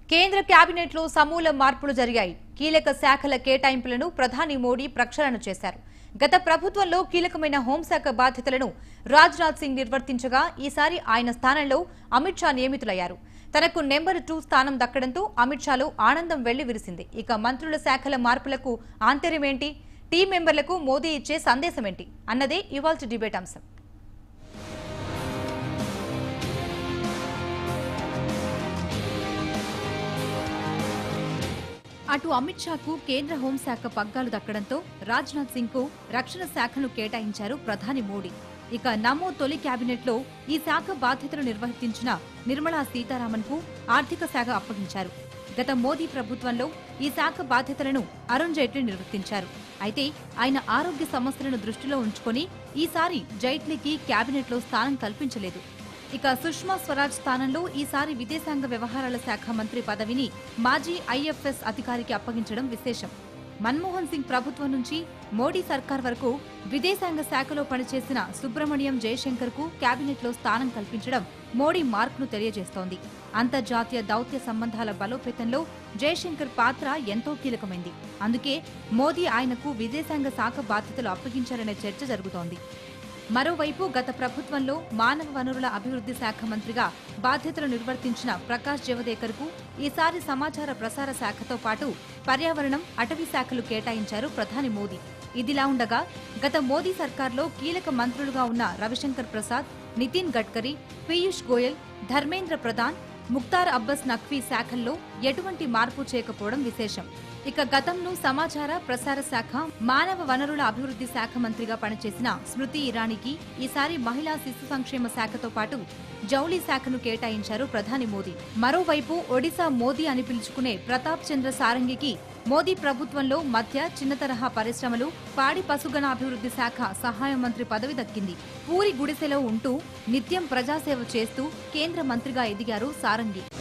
కేంద్ర కేబినెట్ లో సమూల మార్పులు జరిగాయి కీలక శాఖల కేటాయింపులను ప్రధాని మోడీ ప్రక్షాళన చేశారు గత ప్రభుత్వంలో కీలకమైన హోంశాఖ బాధ్యతలను రాజ్నాథ్ సింగ్ నిర్వర్తించగా ఈసారి ఆయన స్థానంలో అమిత్ షా నియమితులయ్యారు తనకు నెంబర్ టూ స్థానం దక్కడంతో అమిత్ షాలో ఆనందం వెళ్లి విరిసింది ఇక మంత్రుల శాఖల మార్పులకు ఆంతర్యమేంటి టీం మెంబర్లకు మోదీ ఇచ్చే సందేశమేంటి అన్నదే ఇవాల్టి డిబేట్ అంశం అటు అమిత్ షాకు కేంద్ర హోంశాఖ పగ్గాలు దక్కడంతో రాజ్నాథ్ సింగ్ కు రక్షణ శాఖను కేటాయించారు ప్రధాని మోడీ ఇక నమో తొలి కేబినెట్లో ఈ శాఖ బాధ్యతలు నిర్వర్తించిన నిర్మలా సీతారామన్ కు ఆర్థిక శాఖ అప్పగించారు గత మోదీ ప్రభుత్వంలో ఈ శాఖ బాధ్యతలను అరుణ్ జైట్లీ నిర్వర్తించారు అయితే ఆయన ఆరోగ్య సమస్యలను దృష్టిలో ఉంచుకొని ఈసారి జైట్లీకి కేబినెట్లో స్థానం కల్పించలేదు ఇక సుష్మా స్వరాజ్ స్థానంలో ఈసారి విదేశాంగ వ్యవహారాల శాఖ మంత్రి పదవిని మాజీ ఐఎఫ్ఎస్ అధికారికి అప్పగించడం విశేషం మన్మోహన్ సింగ్ ప్రభుత్వం నుంచి మోడీ సర్కార్ వరకు విదేశాంగ శాఖలో పనిచేసిన సుబ్రహ్మణ్యం జయశంకర్ కు కేబినెట్లో స్థానం కల్పించడం మోడీ మార్కును తెలియజేస్తోంది అంతర్జాతీయ దౌత్య సంబంధాల బలోపేతంలో జయశంకర్ పాత్ర ఎంతో కీలకమైంది అందుకే మోదీ ఆయనకు విదేశాంగ శాఖ బాధ్యతలు అప్పగించారనే చర్చ జరుగుతోంది మరోవైపు గత ప్రభుత్వంలో మానవ వనరుల అభివృద్ధి శాఖ మంత్రిగా బాధ్యతలు నిర్వర్తించిన ప్రకాష్ జవదేకర్ కు ఈసారి సమాచార ప్రసార శాఖతో పాటు పర్యావరణం అటవీ శాఖలు కేటాయించారు ప్రధాని మోదీ ఇదిలా ఉండగా గత మోదీ సర్కార్లో కీలక మంత్రులుగా ఉన్న రవిశంకర్ ప్రసాద్ నితిన్ గడ్కరీ పీయూష్ గోయల్ ధర్మేంద్ర ప్రధాన్ ముక్తార్ అబ్బస్ నఖ్వీ శాఖల్లో ఎటువంటి మార్పు చేయకపోవడం విశేషం ఇక గతంలో సమాచార ప్రసార శాఖ మానవ వనరుల అభివృద్ధి శాఖ మంత్రిగా పనిచేసిన స్మృతి ఇరానీకి ఈసారి మహిళా శిశు సంక్షేమ శాఖతో పాటు జౌళి శాఖను కేటాయించారు ప్రధాని మోదీ మరోవైపు ఒడిశా మోదీ అని పిలుచుకునే ప్రతాప్ చంద్ర సారంగికి మోదీ ప్రభుత్వంలో మధ్య చిన్న తరహా పరిశ్రమలు పాడి పశుగణ అభివృద్ధి శాఖ సహాయ మంత్రి పదవి దక్కింది పూరి గుడిసెలో ఉంటూ నిత్యం ప్రజాసేవ చేస్తూ కేంద్ర మంత్రిగా ఎదిగారు సారంగి